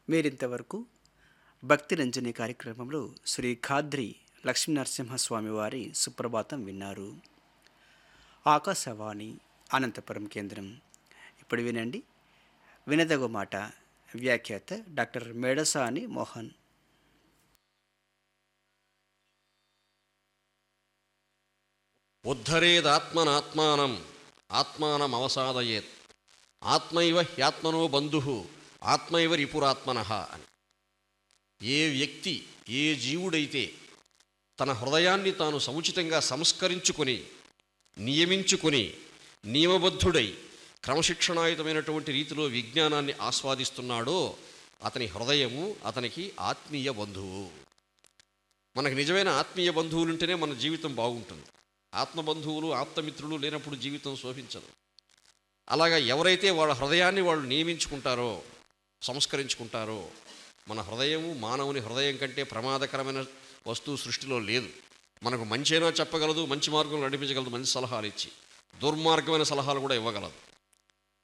మీరింతవరకు భక్తి రంజని కార్యక్రమంలో శ్రీ ఖాద్రి లక్ష్మీనరసింహస్వామి వారి సుప్రభాతం విన్నారు ఆకాశవాణి అనంతపురం కేంద్రం ఇప్పుడు వినండి వినదగు మాట వ్యాఖ్యాత డాక్టర్ మేడసాని మోహన్ ఉద్ధరేదాత్మనాత్మానం ఆత్మానమవసాదయేత్ ఆత్మైవ హ్యాత్మనో బంధు ఆత్మైవ రిపురాత్మన అని ఏ వ్యక్తి ఏ జీవుడైతే తన హృదయాన్ని తాను సముచితంగా సంస్కరించుకొని నియమించుకొని నియమబద్ధుడై క్రమశిక్షణాయుతమైనటువంటి రీతిలో విజ్ఞానాన్ని ఆస్వాదిస్తున్నాడో అతని హృదయము అతనికి ఆత్మీయ బంధువు మనకు నిజమైన ఆత్మీయ బంధువులుంటేనే మన జీవితం బాగుంటుంది ఆత్మబంధువులు ఆప్తమిత్రులు లేనప్పుడు జీవితం శోభించదు అలాగా ఎవరైతే వాళ్ళ హృదయాన్ని వాళ్ళు నియమించుకుంటారో సంస్కరించుకుంటారో మన హృదయము మానవుని హృదయం కంటే ప్రమాదకరమైన వస్తువు సృష్టిలో లేదు మనకు మంచైనా చెప్పగలదు మంచి మార్గంలో నడిపించగలదు మంచి సలహాలు ఇచ్చి దుర్మార్గమైన సలహాలు కూడా ఇవ్వగలదు